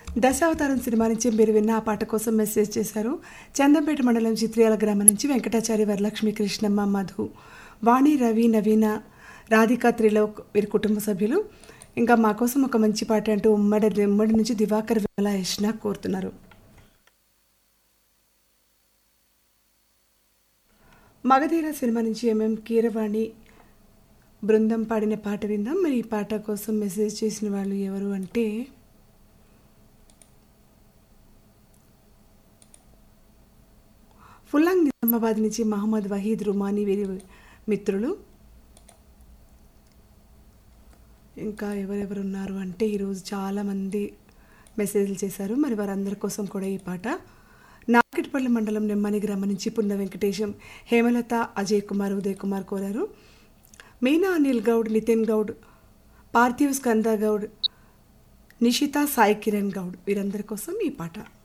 దశావతారం cinema నుంచి మీరు విన్న ఆ పాట కోసం మెసేజ్ చేశారు చందంపేట మండలం చిత్రియాల గ్రామం నుంచి వెంకటాచారి వరలక్ష్మి కృష్ణమ్మ మధు వాణి రవి నవీన రాధిక త్రిలోక్ వీరి కుటుంబ సభ్యులు ఇంకా మా కోసం ఒక మంచి పాట అంటూ ఉమ్మడి ఉమ్మడి నుంచి దివాకర్ విమల యష్ణ కోరుతున్నారు మగధీర సినిమా నుంచి ఎంఎం కీరవాణి బృందం పాడిన పాట విందాం మరి ఈ పాట కోసం మెసేజ్ చేసిన వాళ్ళు ఎవరు అంటే ఫుల్లాంగ్ నిజామాబాద్ నుంచి మహమ్మద్ వహీద్ రుమానీ వీరి మిత్రులు ఇంకా ఎవరెవరు ఉన్నారు అంటే ఈరోజు చాలామంది మెసేజ్లు చేశారు మరి వారందరి కోసం కూడా ఈ పాట నాకిటిపల్లి మండలం నెమ్మని గ్రామం నుంచి పున్న వెంకటేశం హేమలత అజయ్ కుమార్ ఉదయ్ కుమార్ కోరారు మీనా అనిల్ గౌడ్ నితిన్ గౌడ్ పార్థివ్ స్కంద గౌడ్ నిషిత సాయి కిరణ్ గౌడ్ వీరందరి కోసం ఈ పాట